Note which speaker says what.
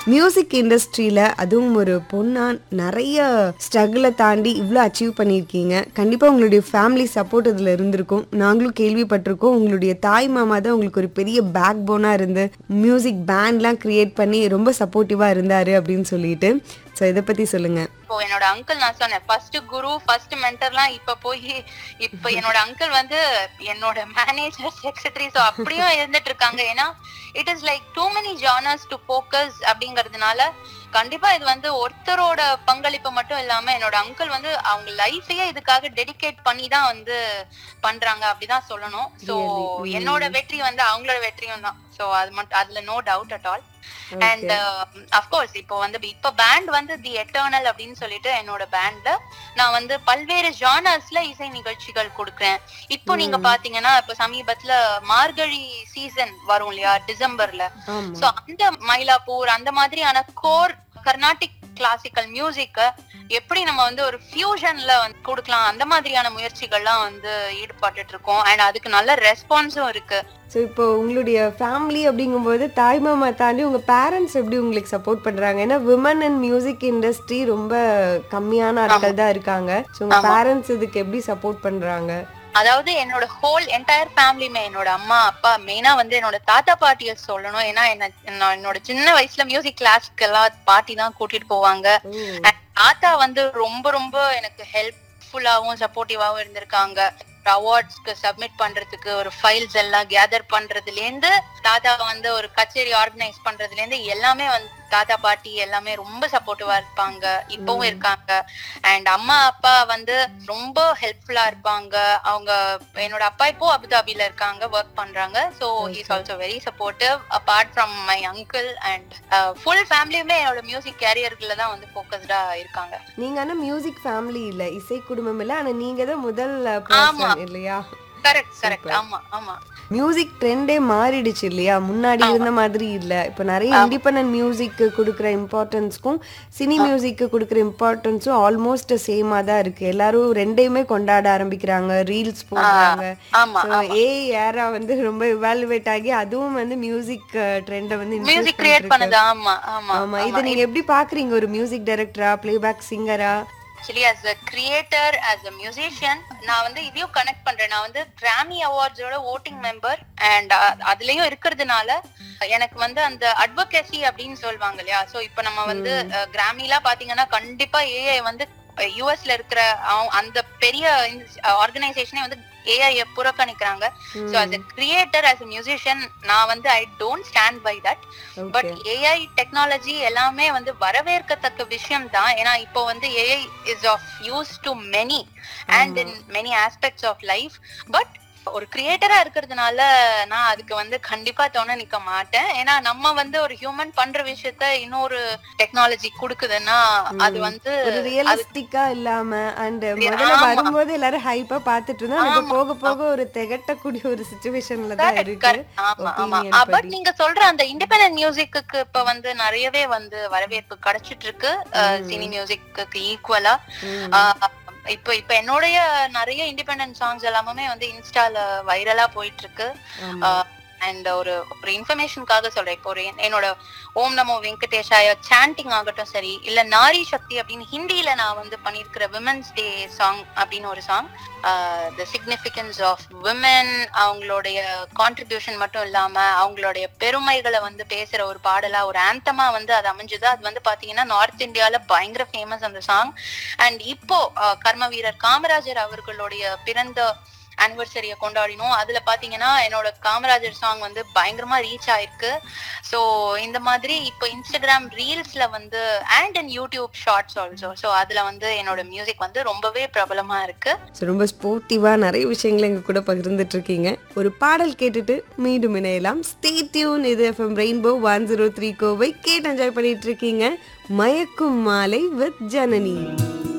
Speaker 1: Music இண்டஸ்ட்ரியில் அதுவும் ஒரு பொண்ணா நிறைய ஸ்ட்ரகிளை தாண்டி இவ்வளோ அச்சீவ் பண்ணியிருக்கீங்க கண்டிப்பாக உங்களுடைய ஃபேமிலி சப்போர்ட் இதில் இருந்திருக்கும் நாங்களும் கேள்விப்பட்டிருக்கோம் உங்களுடைய தாய் மாமா தான் உங்களுக்கு ஒரு பெரிய பேக் போனாக இருந்து மியூசிக் பேண்ட்லாம் கிரியேட் பண்ணி ரொம்ப சப்போர்ட்டிவாக இருந்தார் அப்படின்னு சொல்லிட்டு ஸோ இதை பற்றி சொல்லுங்கள்
Speaker 2: இப்போ என்னோட அங்கிள் நான் சொன்னேன் ஃபர்ஸ்ட் குரு ஃபர்ஸ்ட் மென்டர்லாம் இப்ப போய் இப்ப என்னோட அங்கிள் வந்து என்னோட மேனேஜர் செக்ரட்டரி ஸோ அப்படியும் இருந்துட்டு இருக்காங்க ஏன்னா it is like too many genres to focus அப்படிங்கறதுனால கண்டிப்பா இது வந்து ஒருத்தரோட பங்களிப்பு மட்டும் இல்லாம என்னோட அங்கிள் வந்து அவங்க லைஃபையே இதுக்காக டெடிகேட் பண்ணி தான் வந்து பண்றாங்க அப்படிதான் சொல்லணும் சோ
Speaker 1: Really?
Speaker 2: என்னோட வெற்றி வந்து அவங்களோட வெற்றியும் தான் சோ அது மட்டும் அதுல no doubt at all and of course இப்போ வந்து இப்ப பேண்ட் வந்து தி எட்டர்னல் அப்படின்னு சொல்லிட்டு என்னோட பேண்ட்ல நான் வந்து பல்வேறு ஜானர்ஸ்ல இசை நிகழ்ச்சிகள் கொடுக்குறேன் இப்போ நீங்க பாத்தீங்கன்னா இப்ப சமீபத்துல மார்கழி சீசன் வரும் இல்லையா டிசம்பர்ல
Speaker 1: ஆமாம்
Speaker 2: சோ அந்த மயிலாப்பூர் அந்த மாதிரியான கோர் கர்நாடிக் கிளாசிக்கல் மியூசிக்க எப்படி நம்ம வந்து ஒரு ஃபியூஷன்ல வந்து கொடுக்கலாம் அந்த மாதிரியான முயற்சிகள்லாம் வந்து ஈடுபட்டுட்டு இருக்கோம் அண்ட் அதுக்கு நல்ல ரெஸ்பான்ஸும் இருக்கு
Speaker 1: ஸோ இப்போ உங்களுடைய ஃபேமிலி அப்படிங்கும்போது தாய் மாமா தாண்டி உங்கள் பேரண்ட்ஸ் எப்படி உங்களுக்கு சப்போர்ட் பண்ணுறாங்க ஏன்னா விமன் அண்ட் மியூசிக் இண்டஸ்ட்ரி ரொம்ப கம்மியான ஆட்கள் தான் இருக்காங்க ஸோ உங்கள் பேரண்ட்ஸ் இதுக்கு எப்படி சப்போர்ட் பண்ணுறாங்க
Speaker 2: அதாவது என்னோட ஹோல் என்டையர் ஃபேமிலியுமே என்னோட அம்மா அப்பா மெயினா வந்து என்னோட தாத்தா பாட்டிய சொல்லணும் ஏன்னா என்ன நான் என்னோட சின்ன வயசுல மியூசிக் கிளாஸ்க்கு எல்லாம் பாட்டி தான் கூட்டிட்டு போவாங்க And தாத்தா வந்து ரொம்ப ரொம்ப எனக்கு ஹெல்ப்ஃபுல்லாவும் சப்போர்ட்டிவாவும் இருந்திருக்காங்க அவார்ட்ஸ்க்கு சப்மிட் பண்றதுக்கு ஒரு ஃபைல்ஸ் எல்லாம் கேதர் பண்றதுல இருந்து தாத்தா வந்து ஒரு கச்சேரி ஆர்கனைஸ் பண்றதுல இருந்து எல்லாமே வந்து தாத்தா பாட்டி எல்லாமே ரொம்ப சப்போர்ட்டிவா இருப்பாங்க இப்பவும் இருக்காங்க அண்ட் அம்மா அப்பா வந்து ரொம்ப ஹெல்ப்ஃபுல்லா இருப்பாங்க அவங்க என்னோட அப்பா இப்போ அபுதாபில இருக்காங்க ஒர்க் பண்றாங்க so is also very supportive apart from my uncle and full ஃபேமிலியுமே என்னோட மியூசிக் கேரியர்ல தான் வந்து ஃபோக்கஸ்டா இருக்காங்க
Speaker 1: நீங்கள் ஆனால் மியூசிக் ஃபேமிலி இல்லை இசை குடும்பம் இல்லை ஆனால் நீங்கள் தான் முதல்
Speaker 2: ஆமா.
Speaker 1: person இல்லையா
Speaker 2: கரெக்ட் கரெக்ட் ஆமா ஆமா
Speaker 1: மியூசிக் ட்ரெண்டே மாறிடுச்சு இல்லையா முன்னாடி இருந்த மாதிரி இல்ல இப்போ நிறைய இண்டிபெண்டன்ட் மியூசிக்கு கொடுக்குற இம்பார்ட்டன்ஸ்க்கும் சினி மியூசிக்கு கொடுக்குற இம்பார்ட்டன்ஸும் ஆல்மோஸ்ட் சேமா தான் இருக்கு எல்லாரும் ரெண்டையுமே கொண்டாட ஆரம்பிக்கிறாங்க ரீல்ஸ் போடுறாங்க
Speaker 2: ஆமா
Speaker 1: ஏ ஏரா வந்து ரொம்ப இவாலுவேட் ஆகி அதுவும் வந்து மியூசிக் ட்ரெண்டை வந்து influence
Speaker 2: மியூசிக் கிரியேட்
Speaker 1: பண்ணிட்டு
Speaker 2: பண்ணது ஆமா ஆமா
Speaker 1: ஆமா இதை நீங்க எப்படி பாக்குறீங்க ஒரு மியூசிக் டைரக்டரா பிளேபேக் சிங்கரா
Speaker 2: actually as a creator as a musician நான் வந்து இதையும் கனெக்ட் பண்றேன் நான் வந்து கிராமி அவார்ட்ஸோட ஓட்டிங் மெம்பர் அண்ட் அதுலயும் இருக்கிறதுனால எனக்கு வந்து அந்த அட்வொகேசி அப்படின்னு சொல்லுவாங்க இல்லையா சோ இப்ப நம்ம வந்து கிராமிலாம் பாத்தீங்கன்னா கண்டிப்பா ஏஐ வந்து யூஎஸ்ல இருக்கிற அவ- அந்த பெரிய ஆர்கனைசேஷனே வந்து ஏஐ புறக்கணிக்கிறாங்க so as a creator as a musician நான் வந்து I don't stand by that but AI technology எல்லாமே வந்து வரவேற்கத்தக்க விஷயம் தான் ஏன்னா இப்போ வந்து AI is of use to many and in many aspects of life but ஒரு கிரியேட்டரா இருக்கிறதுனால நான் அதுக்கு வந்து கண்டிப்பா துணை நிக்க மாட்டேன் ஏன்னா நம்ம வந்து ஒரு ஹியூமன் பண்ற விஷயத்த இன்னொரு டெக்னாலஜி குடுக்குதுன்னா அது வந்து
Speaker 1: ஒரு ரியலிஸ்டிக்கா இல்லாம அண்ட் முதல்ல
Speaker 2: ஆமா.
Speaker 1: வரும்போது எல்லாரும் ஹைப்பா பாத்துட்டு இருந்தோம் இப்ப போக போக ஒரு திகட்டக்கூடிய ஒரு சுச்சுவேஷன்ல தான்
Speaker 2: Correct,
Speaker 1: இருக்கு
Speaker 2: correct. ஆமா ஆமா
Speaker 1: opinion
Speaker 2: பட்
Speaker 1: படி.
Speaker 2: நீங்க சொல்ற அந்த இண்டிபெண்டன்ட் மியூசிக்கு இப்ப வந்து நிறையவே வந்து வரவேற்பு கிடைச்சிட்டு இருக்கு சினி மியூசிக்கு ஈக்குவலா இப்ப இப்ப என்னுடைய நிறைய இண்டிபெண்டன்ட் சாங்ஸ் எல்லாமே வந்து இன்ஸ்டால வைரலா போயிட்டு இருக்கு
Speaker 1: ஆமா.
Speaker 2: அண்ட் ஒரு ஒரு இன்ஃபர்மேஷனுக்காக சொல்றேன் இப்போ ஒரு என்- என்னோட ஓம் நமோ வெங்கடேஷாய சாண்டிங் ஆகட்டும் சரி இல்ல நாரி சக்தி அப்படின்னு ஹிந்தியில நான் வந்து பண்ணியிருக்கிற விமன்ஸ் டே சாங் அப்படின்னு ஒரு song the significance of women அவங்களுடைய கான்ட்ரிபியூஷன் மட்டும் இல்லாம அவங்களுடைய பெருமைகளை வந்து பேசுற ஒரு பாடலா ஒரு ஆந்தமா வந்து அது அமைஞ்சது அது வந்து பாத்தீங்கன்னா நார்த் இந்தியால பயங்கர ஃபேமஸ் அந்த சாங் அண்ட் இப்போ அஹ், கர்ம வீரர் காமராஜர் அவர்களுடைய பிறந்த ஆனிவர்சரியை கொண்டாடினோம் அதுல பாத்தீங்கன்னா என்னோட காமராஜர் சாங் வந்து பயங்கரமா ரீச் ஆயிருக்கு சோ இந்த மாதிரி இப்போ இன்ஸ்டாகிராம் ரீல்ஸ்ல வந்து and and YouTube shorts also so அதுல வந்து என்னோட மியூசிக் வந்து ரொம்பவே பிரபலமா இருக்கு
Speaker 1: So, ரொம்ப ஸ்போர்ட்டிவா நிறைய விஷயங்களை எங்க கூட பகிர்ந்துட்டு இருக்கீங்க ஒரு பாடல் கேட்டுட்டு மீண்டும் இணையலாம் ஸ்டே டியூன் இது FM rainbow one zero three Kovai கேட்டு என்ஜாய் பண்ணிட்டு இருக்கீங்க மயக்கும் மாலை வித் ஜனனி